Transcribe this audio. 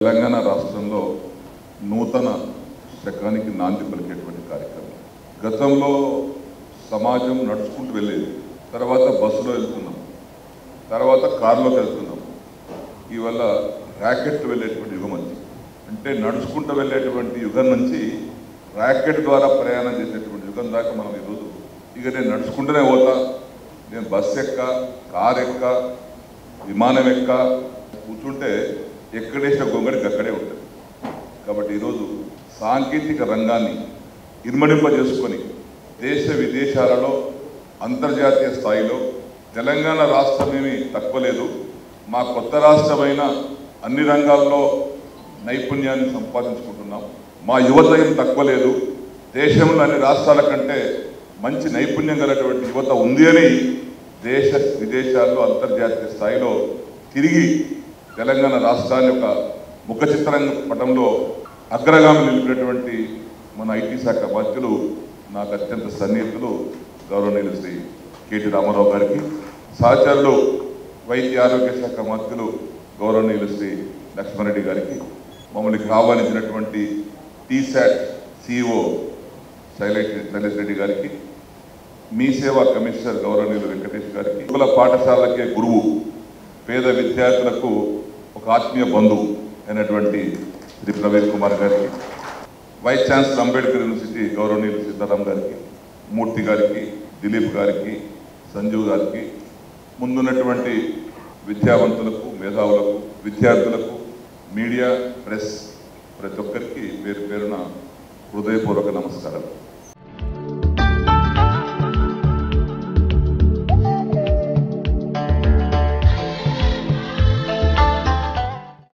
తెలంగాణ రాష్ట్రంలో నూతన శకానికి నాంది పలికేటువంటి కార్యక్రమం గతంలో సమాజం నడుచుకుంటూ వెళ్ళేది తర్వాత బస్సులో వెళ్తున్నాం తర్వాత కారులోకి వెళ్తున్నాం ఇవల్ల ర్యాకెట్ వెళ్ళేటువంటి యుగం వచ్చింది అంటే నడుచుకుంటూ వెళ్ళేటువంటి యుగం నుంచి ర్యాకెట్ ద్వారా ప్రయాణం చేసేటువంటి యుగం దాకా మనం ఈరోజు ఇక నేను నడుచుకుంటూనే పోతా నేను బస్ ఎక్క కార్ ఎక్క విమానం ఎక్క కూర్చుంటే ఎక్కడేసిన గొంగడికి అక్కడే ఉంటుంది కాబట్టి ఈరోజు సాంకేతిక రంగాన్ని ఇనుమడింపజేసుకొని దేశ విదేశాలలో అంతర్జాతీయ స్థాయిలో తెలంగాణ రాష్ట్రమేమి తక్కువ లేదు మా కొత్త రాష్ట్రమైన అన్ని రంగాల్లో నైపుణ్యాన్ని సంపాదించుకుంటున్నాం మా యువత ఏం తక్కువ లేదు దేశంలో అన్ని రాష్ట్రాల కంటే మంచి నైపుణ్యం గలటువంటి యువత ఉంది అని దేశ విదేశాల్లో అంతర్జాతీయ స్థాయిలో తిరిగి తెలంగాణ రాష్ట్రాన్ని ఒక ముఖ చిత్రంగ పటంలో అగ్రగామి నిలిపినటువంటి మన ఐటీ శాఖ మంత్రులు నాకు అత్యంత సన్నిహితులు గౌరవనీయులు శ్రీ కేటీ రామారావు గారికి సహచరులు వైద్య ఆరోగ్య శాఖ మంత్రులు గౌరవనీయులు శ్రీ లక్ష్మారెడ్డి గారికి మమ్మల్ని ఆహ్వానించినటువంటి టీశాట్ సిఇఓ శైలేష్ శైలేష్ రెడ్డి గారికి మీ సేవా కమిషనర్ గౌరవనీయులు వెంకటేష్ గారికి కుల పాఠశాలకే గురువు పేద విద్యార్థులకు ఒక ఆత్మీయ బంధువు అయినటువంటి శ్రీ ప్రవీణ్ కుమార్ గారికి వైస్ ఛాన్సలర్ అంబేద్కర్ యూనివర్సిటీ గౌరవనీయులు సీతారాం గారికి మూర్తి గారికి దిలీప్ గారికి సంజీవ్ గారికి ముందున్నటువంటి విద్యావంతులకు మేధావులకు విద్యార్థులకు మీడియా ప్రెస్ ప్రతి ఒక్కరికి పేరు పేరున హృదయపూర్వక నమస్కారాలు